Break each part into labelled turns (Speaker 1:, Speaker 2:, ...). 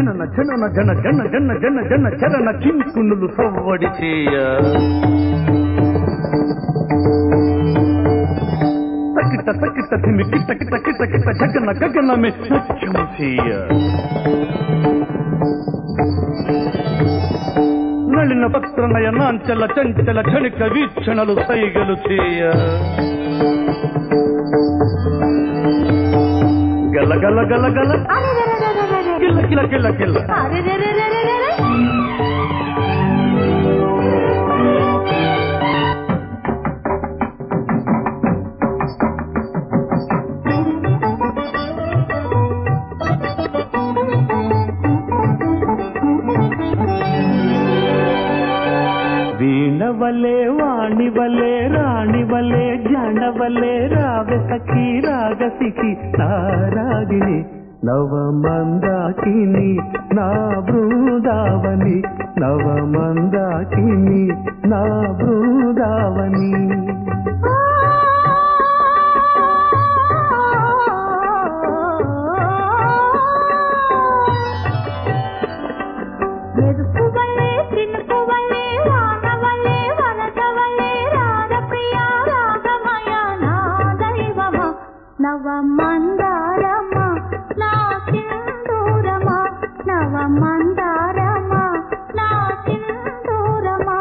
Speaker 1: జనన జనన జన జన జన జన జన చరణ కింకునులు సవ్వడి చేయ తకిట తకిట తిమి కిట కిట కిట కిట జగన గగనమే నృత్యం చేయ నళిన పత్ర నయనాంచల చంచల క్షణిక వీక్షణలు సైగలు చేయ గల గల గల గల
Speaker 2: అరెరెరెరెరెరెరె.
Speaker 1: కిల్ల కిల కిల్ల కిల్ల
Speaker 2: అరెరెరెరెరెరెరె.
Speaker 1: వీణవలే వాణివలే రాణివలే జానవలే రావె సఖి రాగసికి నారాగిని నవమందాకిని నా బృందావని నవమందాకిని నా బృందావని
Speaker 2: మెరుపు వలె, చినుకు వలె, వాన వలె, వరద వలె, రాగప్రియ, రాగమయ, నా దైవమా, నవ మందారమా నా సింధూరమా నవ మందారమా నా సింధూరమా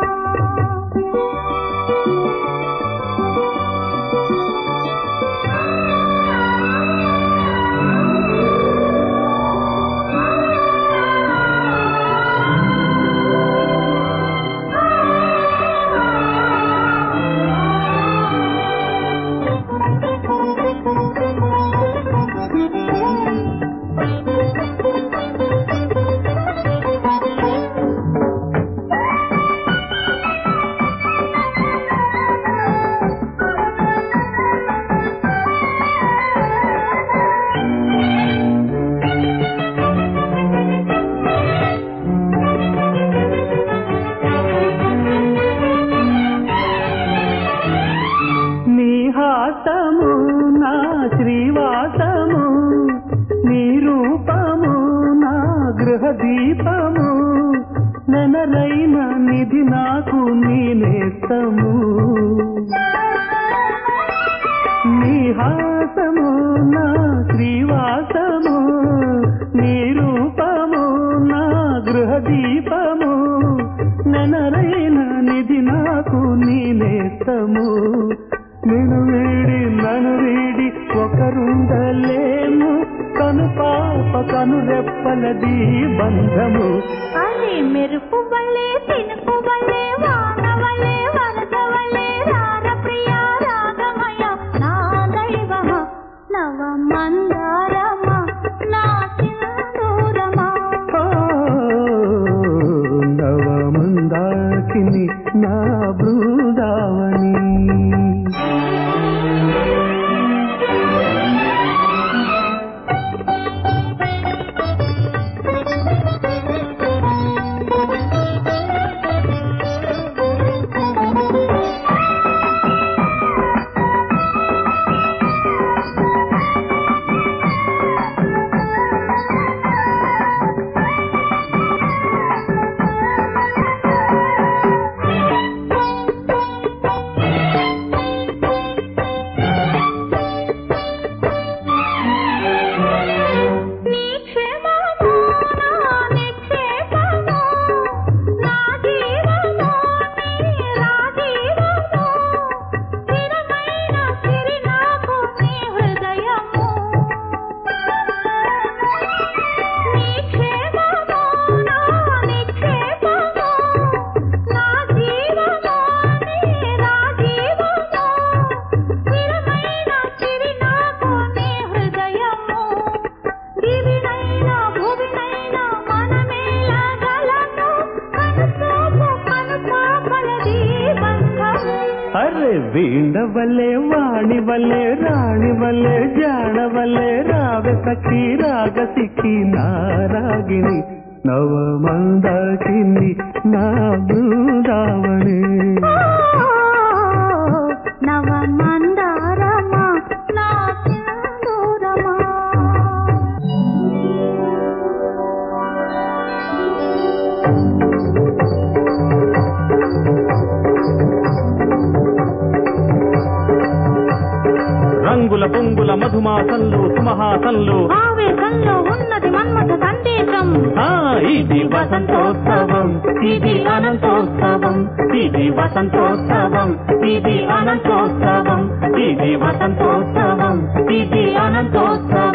Speaker 1: నీ హాసము నా శ్రీవాసము నీ రూపము నా గృహ దీపము నెనరైన నిధి నాకు నీ నేస్తము నీ హాసము నా శ్రీవాసము నీ రూపము నా గృహ దీపము నెనరైన నిధి నాకు నీ నేస్తము నేను వీడి నన్ను వీడి ఒకరుండలేము కను పాప కను రెప్పలది బంధము
Speaker 2: అరే మెరుపు వలె చినుకు వలె వాన వలె వరద వలె రాగప్రియ రాగమయ నా దైవమా నవ మందారమా నా సింధూరమా
Speaker 1: ఓ, నవమందాకిని నా బృందావని
Speaker 2: నీ క్షేమము నా నిక్షేపము నా జీవము నీ రాజీవము స్థిరమైన సిరి నాకు నీ హృదయము నీ క్షేమము నా నిక్షేపము నా జీవము నీ రాజీవము స్థిరమైన సిరి నాకు నీ హృదయము దివినైనా భువినైనా మనమేలా గలను కనుసోపు కనుపాపలది బంధము
Speaker 1: అరే వీణ వల్లే వాణి వల్లే రాణి వల్లే జాడ వల్లే రాగ సఖి రాగ సిక్కి నారాగిణి నవమందాకిని నా బృందావని
Speaker 2: నవ మందారమా నా సింధూరమా
Speaker 1: సుహాసంలో సుమహాసంలో
Speaker 2: ఆవేశంలో ఉన్నది మన్మథ సందేశం
Speaker 1: ఆ ఇది వసంతోత్సవం ఇది అనంతోత్సవం ఇది వసంతోత్సవం ఇది అనంతోత్సవం ఇది వసంతోత్సవం ఇది అనంతోత్సవం